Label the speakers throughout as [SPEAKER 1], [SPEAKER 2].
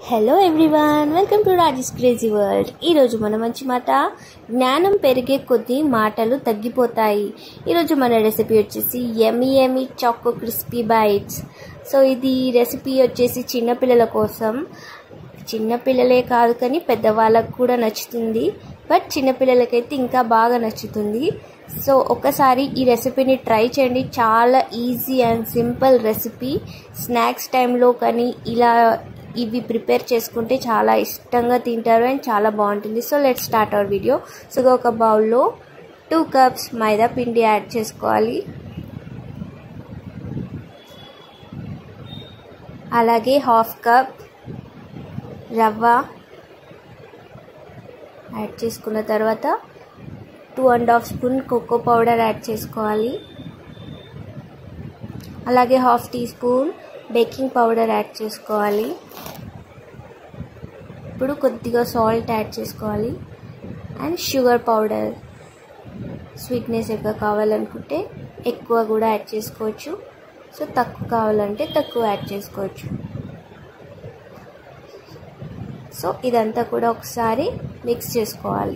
[SPEAKER 1] hello everyone welcome to Raji's crazy world ఈరోజు మన మంచి మాట జ్ఞానం పెరిగే కొద్దీ మాటలు తగ్గిపోతాయి ఈరోజు మన రెసిపీ వచ్చేసి ఎమి ఎమి చాకో క్రిస్పీ బైట్స్ సో ఇది రెసిపీ వచ్చేసి చిన్నపిల్లల కోసం చిన్నపిల్లలే కాదు కానీ పెద్దవాళ్ళకు కూడా నచ్చుతుంది బట్ చిన్నపిల్లలకైతే ఇంకా బాగా నచ్చుతుంది సో ఒకసారి ఈ రెసిపీని ట్రై చేయండి చాలా easy and simple recipe snacks టైంలో కానీ ఇలా ఇవి ప్రిపేర్ చేసుకుంటే చాలా ఇష్టంగా తింటారు అండ్ చాలా బాగుంటుంది so let start our video so ఒక బౌల్లో టూ కప్స్ మైదా పిండి యాడ్ చేసుకోవాలి అలాగే హాఫ్ కప్ రవ్వ యాడ్ చేసుకున్న తర్వాత two and half spoon cocoa powder add చేసుకోవాలి అలాగే half teaspoon baking powder add చేసుకోవాలి ఇప్పుడు కొద్దిగా సాల్ట్ యాడ్ చేసుకోవాలి అండ్ షుగర్ పౌడర్ స్వీట్నెస్ ఎక్కువ కావాలనుకుంటే ఎక్కువ కూడా యాడ్ చేసుకోవచ్చు సో తక్కువ కావాలంటే తక్కువ యాడ్ చేసుకోవచ్చు సో ఇదంతా కూడా ఒకసారి మిక్స్ చేసుకోవాలి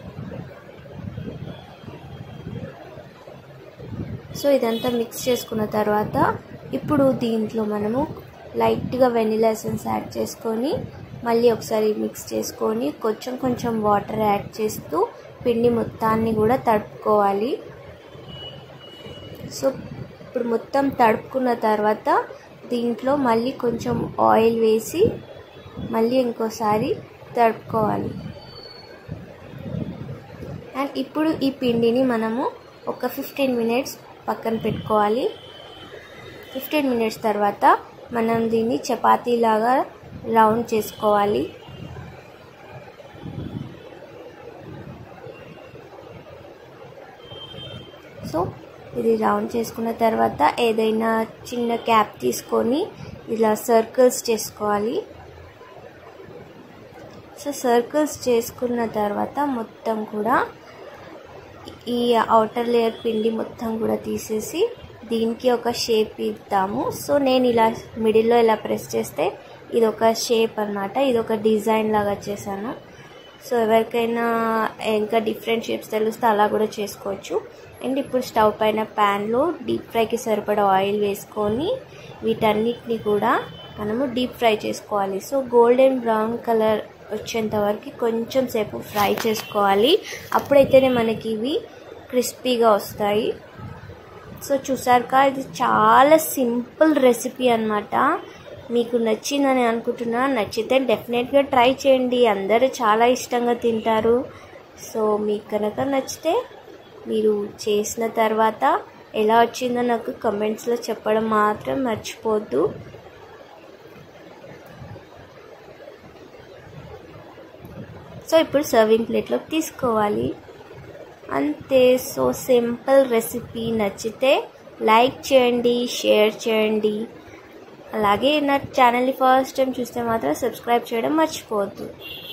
[SPEAKER 1] సో ఇదంతా మిక్స్ చేసుకున్న తర్వాత ఇప్పుడు దీంట్లో మనము లైట్గా వెనిలా ఎసెన్స్ యాడ్ చేసుకొని మళ్ళీ ఒకసారి మిక్స్ చేసుకొని కొంచెం కొంచెం వాటర్ యాడ్ చేస్తూ పిండి మొత్తాన్ని కూడా తడుపుకోవాలి సో ఇప్పుడు మొత్తం తడుపుకున్న తర్వాత దీంట్లో మళ్ళీ కొంచెం ఆయిల్ వేసి మళ్ళీ ఇంకోసారి తడుపుకోవాలి అండ్ ఇప్పుడు ఈ పిండిని మనము ఒక ఫిఫ్టీన్ మినిట్స్ పక్కన పెట్టుకోవాలి ఫిఫ్టీన్ మినిట్స్ తర్వాత మనం దీన్ని చపాతీలాగా రౌండ్ చేసుకోవాలి సో ఇది రౌండ్ చేసుకున్న తర్వాత ఏదైనా చిన్న క్యాప్ తీసుకొని ఇలా సర్కిల్స్ చేసుకోవాలి సో సర్కిల్స్ చేసుకున్న తర్వాత మొత్తం కూడా ఈ అవుటర్ లేయర్ పిండి మొత్తం కూడా తీసేసి దీనికి ఒక షేప్ ఇద్దాము సో నేను ఇలా మిడిల్లో ఇలా ప్రెస్ చేస్తే ఇది ఒక షేప్ అనమాట ఇది ఒక డిజైన్ లాగా చేశాను సో ఎవరికైనా ఇంకా డిఫరెంట్ షేప్స్ తెలిస్తే అలా కూడా చేసుకోవచ్చు అండ్ ఇప్పుడు స్టవ్ పైన ప్యాన్లో డీప్ ఫ్రైకి సరిపడా ఆయిల్ వేసుకొని వీటన్నిటిని కూడా మనము డీప్ ఫ్రై చేసుకోవాలి సో గోల్డెన్ బ్రౌన్ కలర్ వచ్చేంత వరకు కొంచెం సేపు ఫ్రై చేసుకోవాలి అప్పుడైతేనే మనకి ఇవి క్రిస్పీగా వస్తాయి సో చూసారుగా ఇది చాలా సింపుల్ రెసిపీ అనమాట మీకు నచ్చిందని అనుకుంటున్నా నచ్చితే డెఫినెట్గా ట్రై చేయండి అందరూ చాలా ఇష్టంగా తింటారు సో మీకు కనుక నచ్చితే మీరు చేసిన తర్వాత ఎలా వచ్చిందో నాకు కమెంట్స్లో చెప్పడం మాత్రం మర్చిపోద్దు సో ఇప్పుడు సర్వింగ్ ప్లేట్లోకి తీసుకోవాలి అంతే సో సింపుల్ రెసిపీ నచ్చితే లైక్ చేయండి షేర్ చేయండి అలాగే నా ఛానల్ని ఫస్ట్ టైం చూస్తే మాత్రం సబ్స్క్రైబ్ చేయడం మర్చిపోవద్దు